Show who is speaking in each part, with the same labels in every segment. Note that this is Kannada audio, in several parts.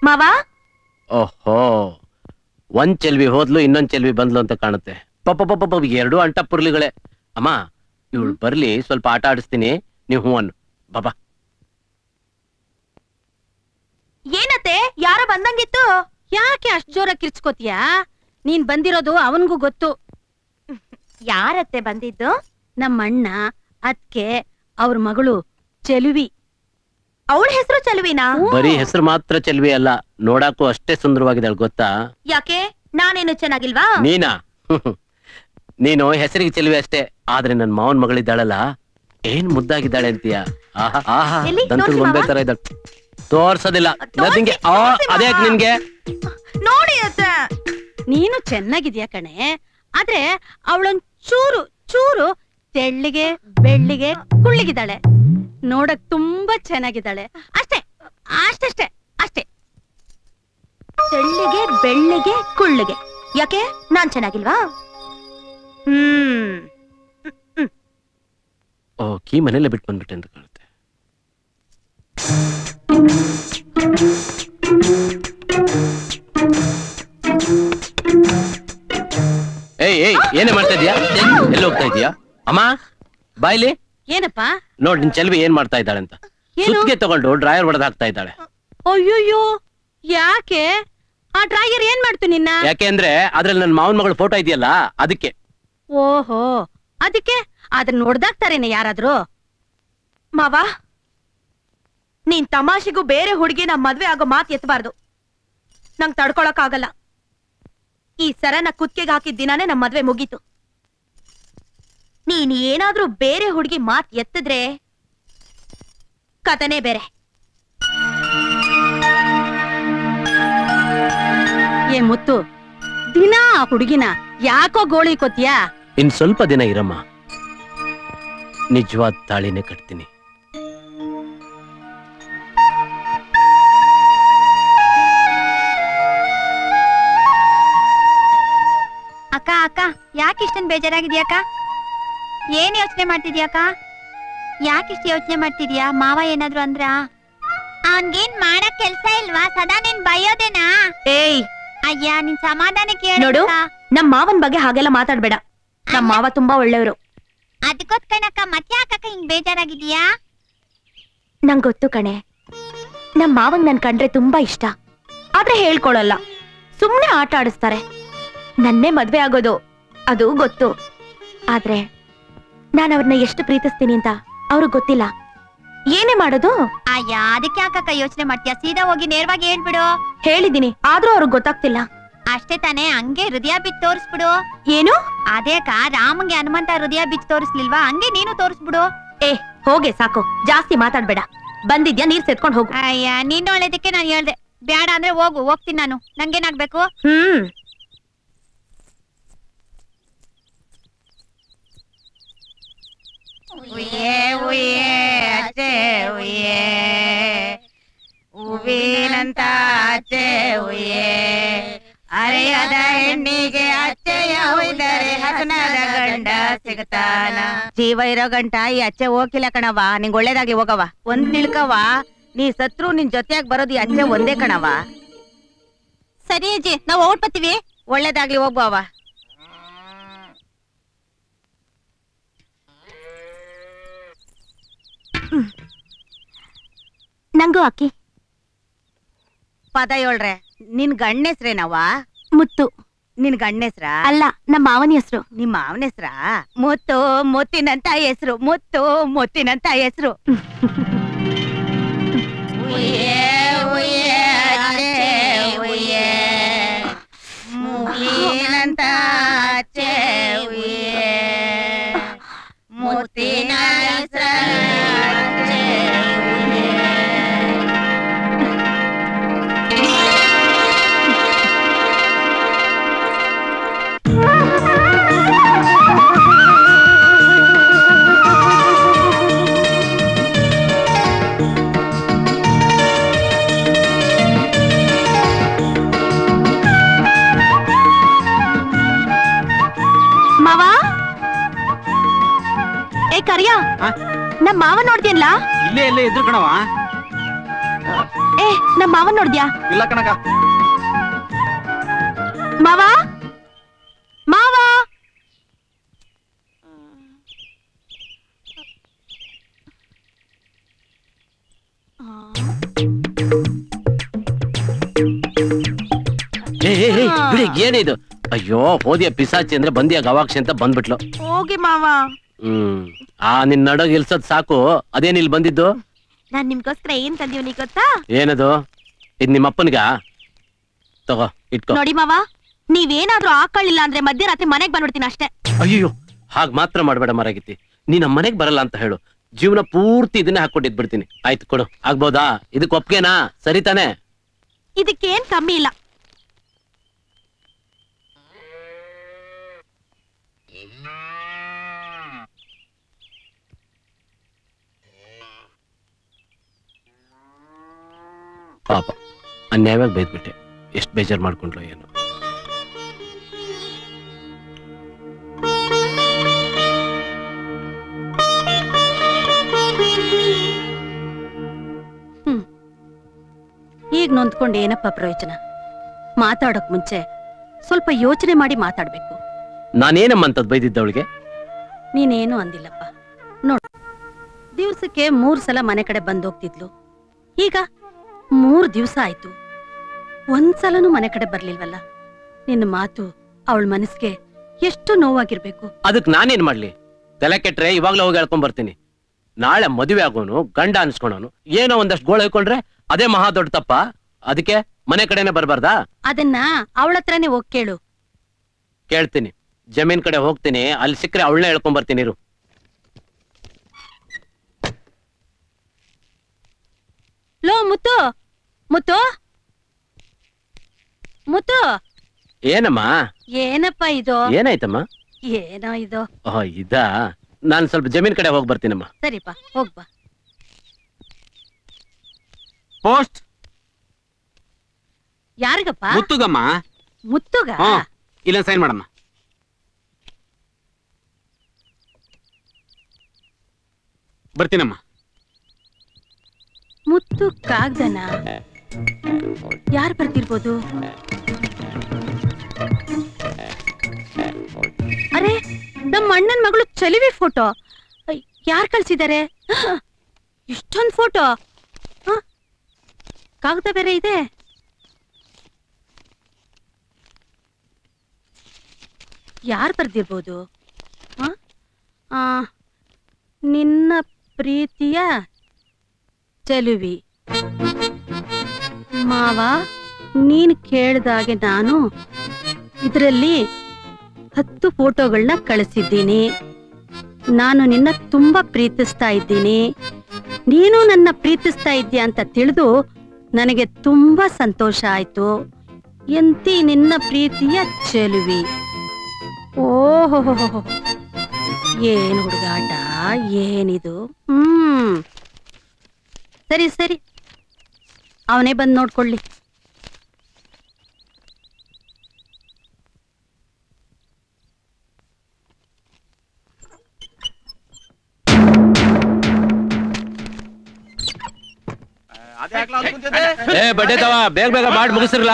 Speaker 1: ಮಾವ
Speaker 2: ಓಹೋ ಒಂದ್ ಚೆಲ್ವಿ ಹೋದ್ಲು ಇನ್ನೊಂದ್ ಚೆಲ್ವಿ ಬಂದ್ಲು ಅಂತ ಕಾಣುತ್ತೆ ಪಪ್ಪ ಪಪ್ಪ ಪಪ್ಪ ಎರಡು ಅಂಟಪುರ್ಲಿಗಳೇ ಅಮ್ಮ ಇವಳು ಬರ್ಲಿ ಸ್ವಲ್ಪ ಆಟ ಆಡಿಸ್ತೀನಿ ನೀವು ಹ್ಞೂ ಅನ್ನು ಬಾಬಾ
Speaker 1: ಏನತ್ತೆ ಯಾರ ಬಂದಂಗಿತ್ತು
Speaker 3: ಯಾಕೆ ಅಷ್ಟ್ ಜೋರ ಕಿರ್ಚ್ಕೋತೀಯಾ ನೀನ್ ಬಂದಿರೋದು ಅವನ್ಗೂ ಗೊತ್ತು
Speaker 1: ಯಾರತ್ತೆ ಬಂದಿದ್ದು
Speaker 3: ನಮ್ಮ ಅಣ್ಣ ಅದ್ಕೆ ಅವ್ರ ಮಗಳು ಚೆಲುವಿ
Speaker 1: ಅವಳ ಹೆಸರು ಚಲುವಿನಾ
Speaker 2: ಬರೀ ಹೆಸರು ಮಾತ್ರ ಚೆಲ್ವಿ ಅಲ್ಲ ನೋಡಕ್ಕೂ ಅಷ್ಟೇ ಸುಂದರವಾಗಿದ್ದಾಳೆ ಗೊತ್ತಾ
Speaker 1: ಯಾಕೆ ನಾನೇನು ಚೆನ್ನಾಗಿಲ್ವಾ
Speaker 2: ನೀನಾ ನೀನು ಹೆಸರಿಗೆ ಚೆಲ್ವಿ ಅಷ್ಟೇ ಆದ್ರೆ ನನ್ ಮಾವನ್ ಮಗಳಿದ್ದಾಳಲ್ಲ ಏನ್ ಮುದ್ದಾಗಿದ್ದಾಳೆ ಅಂತೀಯ ಆಹಾ ಆಹಾ
Speaker 1: ಎಲ್ಲಿ?
Speaker 2: ದಂತದ
Speaker 1: ತೋರ್ಸಿ
Speaker 2: ಗೊಂಬೆ
Speaker 1: ಮಾವ.
Speaker 2: ತರ ಇದ್ದಾಳೆ ತೋರ್ಸೋದಿಲ್ಲ
Speaker 1: ತೋರ್ಸಿ,
Speaker 2: ನಿಂಗೆ ಆ
Speaker 1: ತೋರ್ಸಿ
Speaker 2: ಅದೇ
Speaker 1: ಮಾವ.
Speaker 2: ನಿನ್ಗೆ
Speaker 1: ನೋಡಿ ಅತ್ತೆ
Speaker 3: ನೀನು ಚೆನ್ನಾಗಿದ್ಯಾ ಕಣೆ ಆದ್ರೆ ಅವಳೊಂದ್ ಚೂರು ಚೂರು ತೆಳ್ಳಿಗೆ ಬೆಳ್ಳಿಗೆ ಕುಳ್ಳಿಗಿದ್ದಾಳೆ ನೋಡಕ್ ತುಂಬಾ ಚೆನ್ನಾಗಿದ್ದಾಳೆ ಅಷ್ಟೇ ಅಷ್ಟಷ್ಟೇ ಅಷ್ಟೇ
Speaker 1: ತೆಳ್ಳಿಗೆ ಬೆಳ್ಳಿಗೆ ಕುಳ್ಳಿಗೆ ಯಾಕೆ ನಾನ್ ಚೆನ್ನಾಗಿಲ್ವಾ ಹ್ಮ್
Speaker 2: ಓ ಕೀ ಮನೇಲೆ ಬಿಟ್ಟು ಬಂದ್ಬಿಟ್ಟೆ ಅಂತ ಕಾಣುತ್ತೆ ಏಯ್ ಏಯ್ ಏನೇ ಮಾಡ್ತಾ ಇದೀಯಾ ಎಲ್ಲಿ ಹೋಗ್ತಾ ಇದೀಯಾ ಅಮ್ಮ ಬಾಯ್ಲಿ
Speaker 3: ಏನಪ್ಪ
Speaker 2: ನೋಡ್ ನಿನ್ ಚೆಲ್ವಿ ಏನ್ ಮಾಡ್ತಾ ಇದ್ದಾಳೆ ಅಂತ
Speaker 3: ಏನು
Speaker 2: ಸುತ್ತಿಗೆ ತಗೊಂಡು ಡ್ರಾಯರ್ ಹೊಡೆದ್ ಹಾಕ್ತಾ ಇದ್ದಾಳೆ
Speaker 3: ಅಯ್ಯೋಯ್ಯೋ ಯಾಕೆ ಆ ಡ್ರಾಯರ್ ಏನ್ ಮಾಡ್ತು ನಿನ್ನ
Speaker 2: ಯಾಕೆ ಅಂದ್ರೆ ಅದ್ರಲ್ಲಿ ನನ್ನ ಮಾವನ್ ಮಗಳ ಫೋಟೋ ಇದೆಯಲ್ಲ ಅದಕ್ಕೆ
Speaker 3: ಓಹೋ ಅದಕ್ಕೆ ಅದನ್ನ ನೋಡ್ದಾಕ್ತಾರೇನೆ ಯಾರಾದ್ರೂ
Speaker 1: ಮಾವ ನೀನ್ ತಮಾಷೆಗೂ ಬೇರೆ ಹುಡುಗಿನ ಮದ್ವೆ ಆಗೋ ಮಾತ್ ಎತ್ತಬಾರ್ದು ನಂಗ್ ತಡ್ಕೊಳಕ್ ಆಗಲ್ಲ ಈ ಸರನ ಕುತ್ತಿಗೆಗೆ ಹಾಕಿದ ದಿನಾನೇ ನಮ್ ಮದ್ವೆ ಮುಗೀತು ನೀನ್ ಏನಾದ್ರೂ ಬೇರೆ ಹುಡುಗಿ ಮಾತ್ ಎತ್ತಿದ್ರೆ ಕಥನೆ ಬೇರೆ
Speaker 3: ಏ ಮುತ್ತು ದಿನಾ ಆ ಹುಡುಗಿನ ಯಾಕೋ ಗೋಳಿ ಕೊತ್ತೀಯಾ
Speaker 2: ಇನ್ ಸ್ವಲ್ಪ ದಿನ ಇರಮ್ಮ ನಿಜವಾದ ತಾಳಿನೇ ಕಟ್ತೀನಿ
Speaker 1: ಅಕ್ಕ ಅಕ್ಕ ಯಾಕೆ ಇಷ್ಟೊಂದು ಬೇಜಾರಾಗಿದ್ಯಾಕ ಏನ್ ಯೋಚನೆ ಮಾಡ್ತಿದ್ಯಾಕ ಯಾಕಿಷ್ಟು ಯೋಚನೆ ಮಾಡ್ತಿದ್ಯಾ ಮಾವ ಏನಾದ್ರು ಅಂದ್ರ ಅವನ್ಗೇನ್ ಮಾಡಕ್ ಕೆಲ್ಸ ಇಲ್ವಾ ಸದಾ ನೀನ್ ಬೈಯೋದೇನಾ ಏಯ್ ಅಯ್ಯ ನಿನ್ ಸಮಾಧಾನ ಕೇಳು ನೋಡು ನಮ್ ಮಾವನ್ ಬಗ್ಗೆ ಹಾಗೆಲ್ಲ ಮಾತಾಡ್ಬೇಡ ನಮ್ ಮಾವ ತುಂಬಾ ಒಳ್ಳೆಯವರು ಅದಕ್ಕೋಸ್ಕರಕ್ಕ ಮತ್ತೆ ಯಾಕಕ್ಕ ಹಿಂಗ್ ಬೇಜಾರಾಗಿದ್ಯಾ ನಂಗ್ ಗೊತ್ತು ಕಣೆ ನಮ್ ಮಾವಂಗ್ ನನ್ ಕಂಡ್ರೆ ತುಂಬಾ ಇಷ್ಟ ಆದ್ರೆ ಹೇಳ್ಕೊಳಲ್ಲ ಸುಮ್ನೆ ಆಟ ಆಡಿಸ್ತಾರೆ ನನ್ನೇ ಮದ್ವೆ ಆಗೋದು ಅದು ಗೊತ್ತು ಆದ್ರೆ ನಾನು ಅವ್ರನ್ನ ಎಷ್ಟು ಪ್ರೀತಿಸ್ತೀನಿ ಅಂತ ಅವ್ರಿಗೆ ಗೊತ್ತಿಲ್ಲ ಏನೇ ಮಾಡೋದು ಅಯ್ಯ ಅದಕ್ಕೆ ಯಾಕಕ್ಕ ಯೋಚನೆ ಮಾಡ್ತೀಯ ಸೀದಾ ಹೋಗಿ ನೇರವಾಗಿ ಹೇಳ್ಬಿಡು ಹೇಳಿದೀನಿ ಆದ್ರೂ ಅವ್ರಿಗೆ ಗೊತ್ತಾಗ್ತಿಲ್ಲ ಅಷ್ಟೇ ತಾನೇ ಹಂಗೆ ಹೃದಯ ಬಿಚ್ಚ ತೋರಿಸ್ಬಿಡು ಏನು ಅದೇಕ ರಾಮಂಗೆ ಹನುಮಂತ ಹೃದಯ ಬಿಚ್ಚ ತೋರಿಸ್ಲಿಲ್ವಾ ಹಂಗೆ ನೀನು ತೋರಿಸ್ಬಿಡು ಏ ಹೋಗೆ ಸಾಕು ಜಾಸ್ತಿ ಮಾತಾಡ್ಬೇಡ ಬಂದಿದ್ಯಾ ನೀರ್ ಸೆತ್ಕೊಂಡ್ ಹೋಗು ಅಯ್ಯ ನೀನ್ ಒಳ್ಳೇದಕ್ಕೆ ನಾನು ಹೇಳ್ದೆ ಬೇಡ ಅಂದ್ರೆ ಹೋಗು ಹೋಗ್ತೀನಿ ನಾನು ನಂಗೇನಾಗ್ಬೇಕು ಹ್ಮ್
Speaker 4: ಉಯ್ಯೇ ಉಯ್ಯೇ ಅಚ್ಚೆ ಉಯ್ಯೇ ಹೂವಿನಂತ ಅಚ್ಚೆ ಉಯ್ಯೇ ಅರೆಯದ ಹೆಣ್ಣಿಗೆ ಅಚ್ಚೆಯ ಒಯ್ದರೆ ಹಸನದ ಗಂಡ ಸಿಗ್ತಾನ ಜೀವ ಇರೋ ಗಂಟ ಈ ಅಚ್ಚೆ ಹೋಗಿಲ್ಲ ಕಣವ ನಿಂಗ್ ಒಳ್ಳೇದಾಗ್ಲಿ ಹೋಗವ ಒಂದ್ ತಿಳ್ಕವ ನೀ ಸತ್ರು ನಿನ್ ಜೊತೆಯಾಗಿ ಬರೋದು ಈ ಅಚ್ಚೆ ಒಂದೇ ಕಣವ
Speaker 1: ಸರಿ ಅಜ್ಜಿ ನಾವು ಓಡ್ಬತ್ತೀವಿ
Speaker 4: ಒಳ್ಳೇದಾಗ್ಲಿ ಹೋಗ್ಬವ
Speaker 1: ನಂಗೂ ಅಕ್ಕಿ
Speaker 4: ಪದ ಹೇಳ್ರೆ ನಿನ್ ಗಂಡ್ನೆಸ್ರೇನವ
Speaker 1: ಮುತ್ತು
Speaker 4: ನಿನ್ ಗಂಡ್ನೆಸ್ರಾ
Speaker 1: ಅಲ್ಲ ನಮ್ಮ ಮಾವನ ಹೆಸರು
Speaker 4: ನಿಮ್ಮ ಮಾವನ ಹೆಸ್ರ ಮುತ್ತು ಮುತ್ತಿನಂತ ಹೆಸರು ಮುತ್ತು ಮುತ್ತಿನಂತ ಹೆಸರು ಮುತ್ತಿನಂತ ಮುತ್ತಿನ
Speaker 1: ಮಾವ ಏ ಕರಿಯ
Speaker 5: ಆ?
Speaker 1: ನಮ್ಮ ಮಾವ ನೋಡ್ತೀಯಲ್ಲ
Speaker 5: ಇಲ್ಲೇ ಇಲ್ಲೇ ಎದ್ರು ಕಣವ
Speaker 3: ಏ ನಮ್ಮ ಮಾವನ್ ನೋಡ್ದ್ಯಾ
Speaker 5: ಇಲ್ಲ ಕಣಕ
Speaker 3: ಮಾವ ಮಾವ
Speaker 2: ಏ ಏ, ಏ, ಬಿಡಿ ಏನಿದು ಅಯ್ಯೋ ಹೋದಿಯ ಪಿಸಾಚಿ ಅಂದ್ರೆ ಬಂದಿಯ ಗವಾಕ್ಷಿ ಅಂತ ಬಂದ್ಬಿಟ್ಲು
Speaker 3: ಹೋಗಿ ಮಾವ
Speaker 2: ಹ್ಮ್ ಆ ನಿನ್ ನಡಗ್ ಇಲ್ಸದ್ ಸಾಕು ಅದೇನ್ ಇಲ್ಲಿ ಬಂದಿದ್ದು
Speaker 3: ನಾನ್ ನಿಮ್ಗೋಸ್ಕರ ಏನ್ ತಂದೀವ್ನಿ ಗೊತ್ತಾ
Speaker 2: ಏನದು ಇದ್ ನಿಮ್ಮ ಅಪ್ಪನ್ಗ ತಗೋ ಇಟ್ಕೋ
Speaker 3: ನೋಡಿ ಮಾವ ನೀವೇನಾದ್ರೂ ಹಾಕೊಳ್ಳಿಲ್ಲ ಅಂದ್ರೆ ಮಧ್ಯರಾತ್ರಿ ಮನೆಗ್ ಬಂದ್ಬಿಡ್ತೀನಿ ಅಷ್ಟೇ
Speaker 2: ಅಯ್ಯೋ ಹಾಗ್ ಮಾತ್ರ ಮಾಡ್ಬೇಡ ಮರಾಗಿತಿ ನೀ ನಮ್ಮ ಮನೆಗ್ ಬರಲ್ಲ ಅಂತ ಹೇಳು ಜೀವನ ಪೂರ್ತಿ ಇದನ್ನೇ ಹಾಕೊಂಡಿದ್ ಬಿಡ್ತೀನಿ ಆಯ್ತು ಕೊಡು ಆಗ್ಬೋದಾ ಇದಕ್ ಒಪ್ಗೆನಾ ಸರಿ ತಾನೆ
Speaker 3: ಇದಕ್ಕೇನ್ ಕಮ್ಮಿ ಇಲ್ಲ
Speaker 2: ಪಾಪ ಅನ್ಯಾಯವಾಗಿ ಬೈದ್ಬಿಟ್ಟೆ ಎಷ್ಟ್ ಬೇಜಾರ್ ಮಾಡ್ಕೊಂಡ್ಲು ಏನು
Speaker 3: ಈಗ ನೊಂದ್ಕೊಂಡು ಏನಪ್ಪ ಪ್ರಯೋಜನ ಮಾತಾಡೋಕ್ ಮುಂಚೆ ಸ್ವಲ್ಪ ಯೋಚನೆ ಮಾಡಿ ಮಾತಾಡ್ಬೇಕು
Speaker 2: ನಾನೇನಮ್ಮ ಅಂತದ್ ಬೈದಿದ್ದವಳಿಗೆ
Speaker 3: ನೀನೇನು ಅಂದಿಲ್ಲಪ್ಪ ನೋಡು ದಿವ್ಸಕ್ಕೆ ಮೂರ್ ಸಲ ಮನೆ ಕಡೆ ಬಂದೋಗ್ತಿದ್ಲು ಈಗ ಮೂರ್ ದಿವ್ಸ ಆಯ್ತು ಒಂದ್ಸಲನೂ ಮನೆ ಕಡೆ ಬರ್ಲಿಲ್ವಲ್ಲ ನಿನ್ನ ಮಾತು ಅವಳ ಮನಸ್ಗೆ ಎಷ್ಟು ನೋವಾಗಿರ್ಬೇಕು
Speaker 2: ಅದಕ್ ನಾನೇನ್ ಮಾಡ್ಲಿ ತಲೆ ಕೆಟ್ರೆ ಇವಾಗ್ಲೇ ಹೋಗಿ ಹೇಳ್ಕೊಂಡ್ ಬರ್ತೀನಿ ನಾಳೆ ಮದುವೆ ಆಗೋನು ಗಂಡ ಅನ್ಸ್ಕೊಳೋನು ಏನೋ ಒಂದಷ್ಟು ಗೋಳ ಹೇಳ್ಕೊಂಡ್ರೆ ಅದೇ ಮಹಾ ದೊಡ್ಡ ತಪ್ಪ ಅದಕ್ಕೆ ಮನೆ ಕಡೆನೆ ಬರ್ಬಾರ್ದಾ
Speaker 3: ಅದನ್ನ ಅವಳ ಹತ್ರನೇ ಹೋಗ್ ಕೇಳು
Speaker 2: ಕೇಳ್ತೀನಿ ಜಮೀನ್ ಕಡೆ ಹೋಗ್ತೀನಿ ಅಲ್ಲಿ ಸಿಕ್ಕರೆ ಅವಳನ್ನೇ ಹೇಳ್ಕೊಂಡ್ ಬರ್ತೀನಿ ಇರು
Speaker 3: ಲೋ ಮುತ್ತು ಮುತ್ತು ಮುತ್ತು
Speaker 2: ಏನಮ್ಮ
Speaker 3: ಏನಪ್ಪ ಇದು
Speaker 2: ಏನಾಯ್ತಮ್ಮ
Speaker 3: ಏನೋ ಇದು
Speaker 2: ಓಹ್ ಇದಾ ನಾನ್ ಸ್ವಲ್ಪ ಜಮೀನ್ ಕಡೆ ಹೋಗಿ ಬರ್ತೀನಮ್ಮ
Speaker 3: ಸರಿಪಾ ಹೋಗ್ಬಾ
Speaker 5: ಪೋಸ್ಟ್
Speaker 3: ಯಾರಿಗಪ್ಪ
Speaker 5: ಮುತ್ತುಗಮ್ಮ
Speaker 3: ಮುತ್ತುಗ
Speaker 5: ಹಾ ಇಲ್ಲ ಸೈನ್ ಮಾಡಮ್ಮ ಬರ್ತೀನಮ್ಮ
Speaker 3: ಮುತ್ತು ಕಾಗ್ದನ ಯಾರು ಬರ್ತಿರ್ಬೋದು ಅರೆ ನಮ್ಮ ಅಣ್ಣನ್ ಮಗಳು ಚಲಿವಿ ಫೋಟೋ ಯಾರು ಕಳ್ಸಿದ್ದಾರೆ ಇಷ್ಟೊಂದು ಫೋಟೋ ಕಾಗದ ಬೇರೆ ಇದೆ ಯಾರು ಬರ್ದಿರ್ಬೋದು ಆ? ಆ, ನಿನ್ನ ಪ್ರೀತಿಯ ಚೆಲುವಿ ಮಾವ ನೀನ್ ಕೇಳ್ದಾಗೆ ನಾನು ಇದರಲ್ಲಿ ಹತ್ತು ಫೋಟೋಗಳನ್ನ ಕಳಿಸಿದ್ದೀನಿ ನಾನು ನಿನ್ನ ತುಂಬಾ ಪ್ರೀತಿಸ್ತಾ ಇದ್ದೀನಿ ನೀನು ನನ್ನ ಪ್ರೀತಿಸ್ತಾ ಇದ್ದೀಯ ಅಂತ ತಿಳಿದು ನನಗೆ ತುಂಬಾ ಸಂತೋಷ ಆಯ್ತು ಎಂತಿ ನಿನ್ನ ಪ್ರೀತಿಯ ಚೆಲುವಿ ಓಹೋ ಏನ್ ಹುಡುಗಾಟ ಏನಿದು ಹ್ಮ್ ಸರಿ ಸರಿ ಅವನೇ ಬಂದು ನೋಡ್ಕೊಳ್ಳಿ
Speaker 2: ಏ ಬಡ್ಡೆ ತವ ಬೇಗ ಬೇಗ ಮಾಡಿ ಮುಗಿಸಿರ್ಲ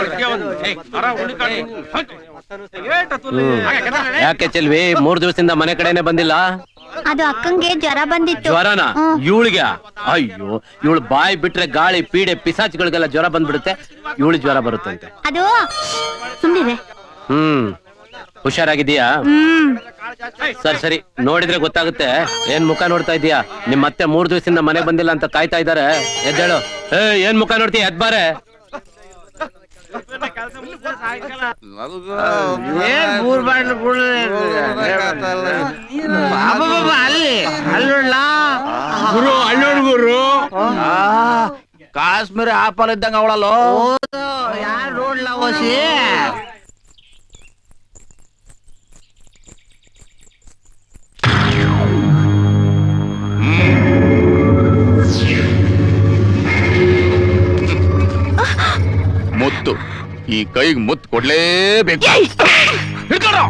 Speaker 2: ಯಾಕೆ ಚೆಲ್ವಿ ಮೂರ್ ದಿವಸದಿಂದ ಮನೆ ಕಡೆನೆ ಬಂದಿಲ್ಲ
Speaker 1: ಅದು ಅಕ್ಕಂಗೆ ಜ್ವರ ಬಂದಿತ್ತು
Speaker 2: ಜ್ವರನ
Speaker 1: ಹ್ಮ್.
Speaker 2: ಇವಳಿಗೆ ಅಯ್ಯೋ ಇವಳು ಬಾಯಿ ಬಿಟ್ರೆ ಗಾಳಿ ಪೀಡೆ ಪಿಸಾಚಿಗಳಿಗೆಲ್ಲ ಜ್ವರ ಬಂದ್ಬಿಡುತ್ತೆ ಇವಳು ಜ್ವರ ಬರುತ್ತಂತೆ
Speaker 1: ಅದು ಸುಮ್ನಿರೆ
Speaker 2: ಹ್ಮ್ ಹುಷಾರಾಗಿದೀಯಾ
Speaker 1: ಹ್ಮ್
Speaker 2: ಸರಿ ಸರಿ ನೋಡಿದ್ರೆ ಗೊತ್ತಾಗುತ್ತೆ ಏನ್ ಮುಖ ನೋಡ್ತಾ ಇದೀಯಾ ನಿಮ್ ಮತ್ತೆ ಮೂರ್ ದಿವಸದಿಂದ ಮನೆ ಬಂದಿಲ್ಲ ಅಂತ ಕಾಯ್ತಾ ಇದಾರೆ ಎದ್ದೇಳು ಏ ಏನ್ ಮುಖ ನೋಡ್ತೀಯ ಎದ್ಬಾರೆ
Speaker 6: ಏನ್ ಮೂರ್ ಬಾಟ್ಲು ಅಲ್ಲಿ ಅಲ್ಲೋಡ್ಲ
Speaker 5: ಗುರು ಅಳ್ಳೋಡ್ ಗುರು
Speaker 6: ಕಾಶ್ಮೀರ ಆಪಲ್ ಇದ್ದಂಗ ಅವಳಲ್ಲೋ ಯಾರು ನೋಡ್ಲ ಓಸಿ
Speaker 7: ಮುತ್ತು ಈ ಕೈಗೆ ಮುತ್ತು ಕೊಡ್ಲೇಬೇಕು ಹಿಡ್ಕೊಡು.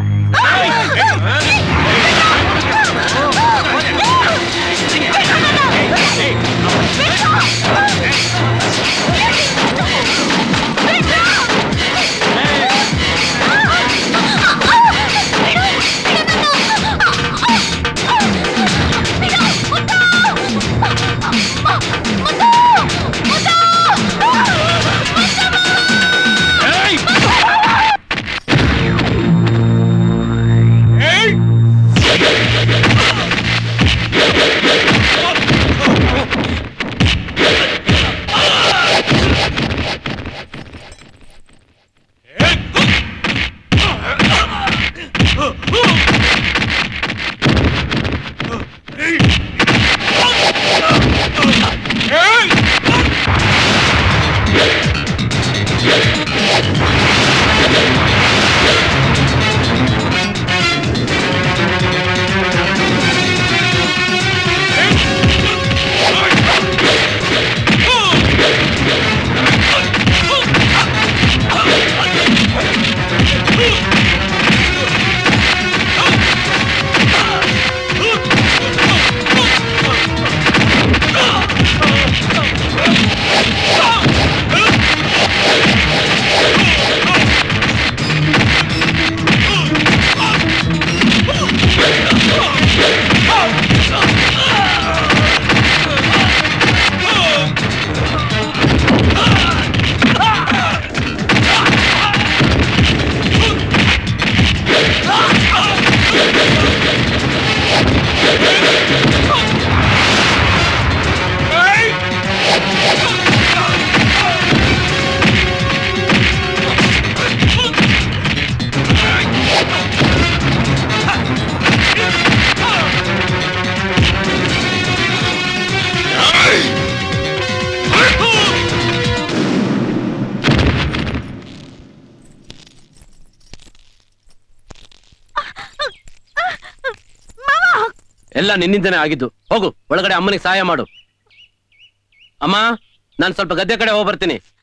Speaker 2: ಎಲ್ಲ ನಿನ್ನಿಂದನೇ ಆಗಿದ್ದು ಹೋಗು ಒಳಗಡೆ ಅಮ್ಮನಿಗೆ ಸಹಾಯ ಮಾಡು ಅಮ್ಮ ನಾನು ಸ್ವಲ್ಪ ಗದ್ದೆ ಕಡೆ ಹೋಗಿ ಬರ್ತೀನಿ